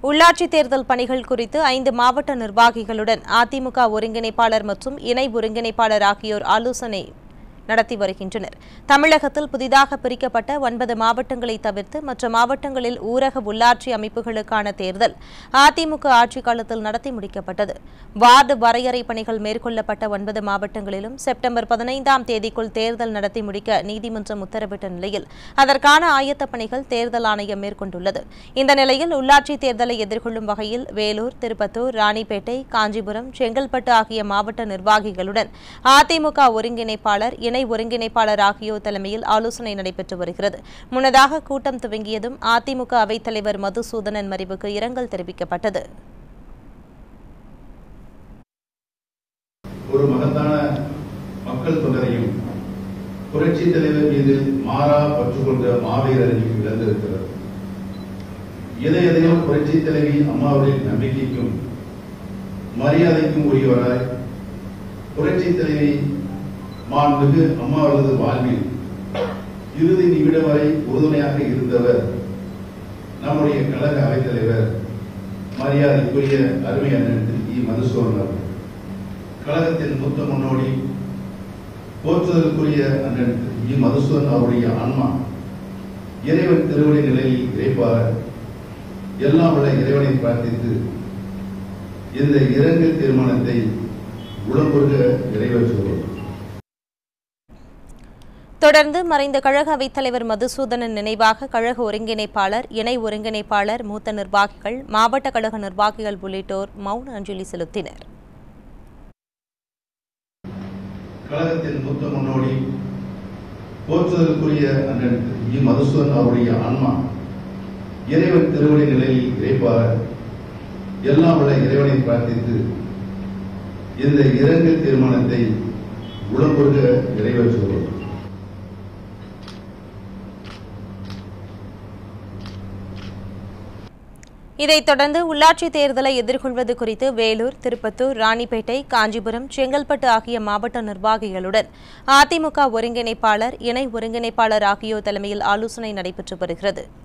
உள்ளாட்சி தேர்தல் பணிகள் குறித்து ஐந்து மாவட்ட நிர்வாகிகளுடன் அதிமுக ஒருங்கிணைப்பாளர் மற்றும் இணை ஒருங்கிணைப்பாளர் ஆகியோர் ஆலோசனை நடத்தி வருகின்றனர் தமிழகத்தில் புதிதாக பிரிக்கப்பட்ட ஒன்பது மாவட்டங்களை தவிர்த்து மற்ற மாவட்டங்களில் ஊரக உள்ளாட்சி அமைப்புகளுக்கான தேர்தல் அதிமுக ஆட்சிக் காலத்தில் நடத்தி முடிக்கப்பட்டது வார்டு வரையறை பணிகள் மேற்கொள்ளப்பட்ட ஒன்பது மாவட்டங்களிலும் செப்டம்பர் பதினைந்தாம் தேதிக்குள் தேர்தல் நடத்தி முடிக்க நீதிமன்றம் உத்தரவிட்ட நிலையில் அதற்கான ஆயத்த பணிகள் தேர்தல் ஆணையம் மேற்கொண்டுள்ளது இந்த நிலையில் உள்ளாட்சி தேர்தலை எதிர்கொள்ளும் வகையில் வேலூர் திருப்பத்தூர் ராணிப்பேட்டை காஞ்சிபுரம் செங்கல்பட்டு ஆகிய மாவட்ட நிர்வாகிகளுடன் அதிமுக ஒருங்கிணைப்பாளர் இணை ஒருங்கிணைப்பாளர் ஆகியோர் தலைமையில் ஆலோசனை நடைபெற்று வருகிறது முன்னதாக கூட்டம் துவங்கியதும் அதிமுக அவைத்தலைவர் மதுசூதனன் மறைவுக்கு இரங்கல் தெரிவிக்கப்பட்டது ஒரு மகத்தான மக்கள் தொண்டரையும் புரட்சி தலைவர் மீது மாறா பற்று கொண்ட மாவீரரையும் இழந்திருக்கிறது எதை எதையும் புரட்சி தலைவி அம்மாவுடைய நம்பிக்கைக்கும் மரியாதைக்கும் உரியவராய் புரட்சி தலைவி மாண்புமிகு அம்மாவரது வாழ்வில் இறுதி நிமிடம் வரை உறுதுணையாக இருந்தவர் நம்முடைய கழக அவைத்தலைவர் மரியாதைக்குரிய அருமை அண்ணன் திரு இ மதுசூதன் அவர்கள் கழகத்தின் மூத்த முன்னோடி போற்றுதலுக்குரிய அண்ணன் திரு இ மதுசூதன் அவருடைய ஆன்மா இறைவன் திருவடி நிலையில் இறைப்பார எல்லாம் உள்ள இறைவனை பிரார்த்தித்து இந்த இரங்கல் தீர்மானத்தை உளம்புறுக நிறைவேற்றுவோம் தொடர்ந்து மறைந்த கழக அவைத்தலைவர் மதுசூதனன் நினைவாக கழக ஒருங்கிணைப்பாளர் இணை ஒருங்கிணைப்பாளர் மூத்த நிர்வாகிகள் மாவட்ட கழக நிர்வாகிகள் உள்ளிட்டோர் மௌன அஞ்சலி செலுத்தினர் கழகத்தின் மூத்த முன்னோடி போற்றுதலுக்குரிய அண்ணன் திரு இ மதுசூதன் அவருடைய ஆன்மா இறைவன் திருவடி நிலையில் இறைப்பார எல்லாம் உள்ள இறைவனை பிரார்த்தித்து இந்த இரங்கல் தீர்மானத்தை உளம்புறுக நிறைவேற்றுவோம் இதைத் தொடர்ந்து உள்ளாட்சி தேர்தலை எதிர்கொள்வது குறித்து வேலூர் திருப்பத்தூர் ராணிப்பேட்டை காஞ்சிபுரம் செங்கல்பட்டு ஆகிய மாவட்ட நிர்வாகிகளுடன் அதிமுக ஒருங்கிணைப்பாளர் இணை ஒருங்கிணைப்பாளர் ஆகியோர் தலைமையில் ஆலோசனை நடைபெற்று வருகிறது